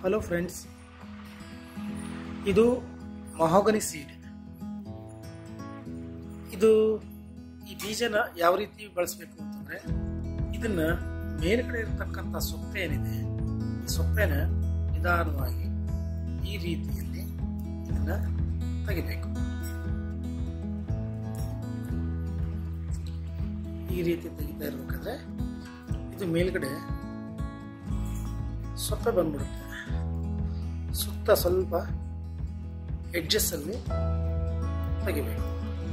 hello friends ಇದು mahogany seed ಇದು ಈ ಬೀಜನ ಯಾವ ರೀತಿ ಬಳಸಬೇಕು ಅಂತಂದ್ರೆ ಇದನ್ನ ಮೇಲ್ಗಡೆ ಇರತಕ್ಕಂಥ ಸೊಪ್ಪೆ ಏನಿದೆ ಈ ಸೊಪ್ಪೆನ ನಿಧಾನವಾಗಿ ಈ ರೀತಿಯಲ್ಲಿ ಇದನ್ನ ತೆಗಿಬೇಕು ಈ ರೀತಿ ತೆಗಿತಾ ಇರ್ಬೇಕಾದ್ರೆ ಇದು ಮೇಲ್ಗಡೆ ಸೊಪ್ಪೆ ಬಂದ್ಬಿಡುತ್ತೆ ಸುತ್ತ ಸ್ವಲ್ಪ ಎಡ್ಜಸ್ ಅಲ್ಲಿ ತೆಗಿಬೇಕು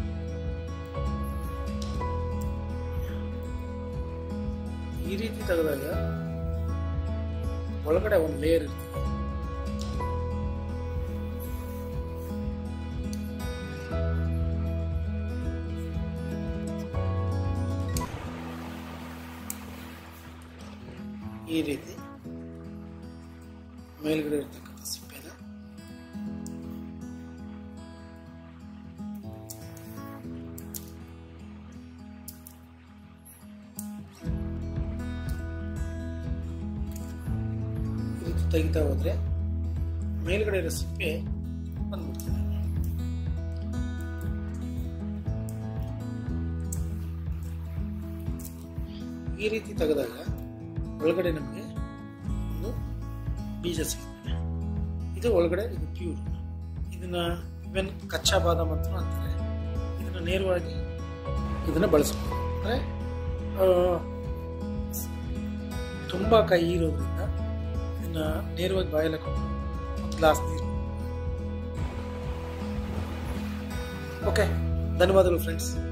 ಈ ರೀತಿ ತೆಗೆದಾಗ ಒಳಗಡೆ ಒಂದು ಲೇಯರ್ ಇರ್ತದೆ ಈ ರೀತಿ ಮೇಲ್ಗಡೆ ಇರ್ತಕ್ಕಂಥ ಸಿಪ್ಪೆನ ಈ ರೀತಿ ತೆಗಿತಾ ಹೋದ್ರೆ ಮೇಲ್ಗಡೆ ಇರೋ ಸಿಪ್ಪೆ ಬಂದ್ಬಿಡ್ತದೆ ಈ ರೀತಿ ತೆಗೆದಾಗ ಒಳಗಡೆ ನಮಗೆ ಒಂದು ಬೀಜ ಸಿಗುತ್ತೆ ಇದು ಒಳಗಡೆ ಇದು ಪ್ಯೂರ್ ಇದನ್ನ ಇವನ್ ಕಚ್ಚಾ ಬಾದಾಮ್ ಅಂತ ಅಂತಾರೆ ಇದನ್ನ ನೇರವಾಗಿ ಇದನ್ನ ಬಳಸ್ಬೋದು ಅಂದರೆ ತುಂಬ ಕೈ ಇರೋದ್ರಿಂದ ಇದನ್ನ ನೇರವಾಗಿ ಬಾಯಲ್ಲಿ ಹಾಕೊಂಡು ಒಂದು ಗ್ಲಾಸ್ ನೀರು ಓಕೆ ಧನ್ಯವಾದಗಳು ಫ್ರೆಂಡ್ಸ್